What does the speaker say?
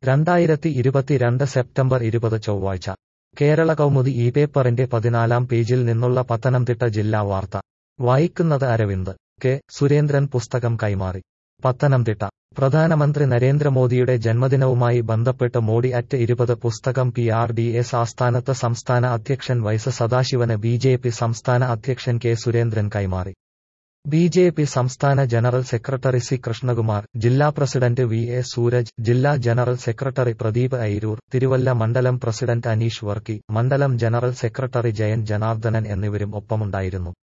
രണ്ടായിരത്തി ഇരുപത്തിരണ്ട് സെപ്റ്റംബർ ഇരുപത് ചൊവ്വാഴ്ച കേരള കൗമുദി ഈ പേപ്പറിന്റെ പതിനാലാം പേജിൽ നിന്നുള്ള പത്തനംതിട്ട ജില്ലാ വാർത്ത വായിക്കുന്നത് അരവിന്ദ് കെ സുരേന്ദ്രൻ പുസ്തകം കൈമാറി പത്തനംതിട്ട പ്രധാനമന്ത്രി നരേന്ദ്രമോദിയുടെ ജന്മദിനവുമായി ബന്ധപ്പെട്ട് മോഡി അറ്റ് ഇരുപത് പുസ്തകം പി ആർ ഡി എസ് ആസ്ഥാനത്ത് സംസ്ഥാന അധ്യക്ഷൻ വൈസ് സദാശിവന് ബി ജെ പി സംസ്ഥാന അധ്യക്ഷൻ കെ സുരേന്ദ്രൻ കൈമാറി ബി ജെ പി സംസ്ഥാന ജനറൽ സെക്രട്ടറി സി കൃഷ്ണകുമാർ ജില്ലാ പ്രസിഡന്റ് വി എ സൂരജ് ജില്ലാ ജനറൽ സെക്രട്ടറി പ്രദീപ് ഐരൂർ തിരുവല്ല മണ്ഡലം പ്രസിഡന്റ് അനീഷ് വർക്കി മണ്ഡലം ജനറൽ സെക്രട്ടറി ജയൻ ജനാർദ്ദനൻ എന്നിവരും ഒപ്പമുണ്ടായിരുന്നു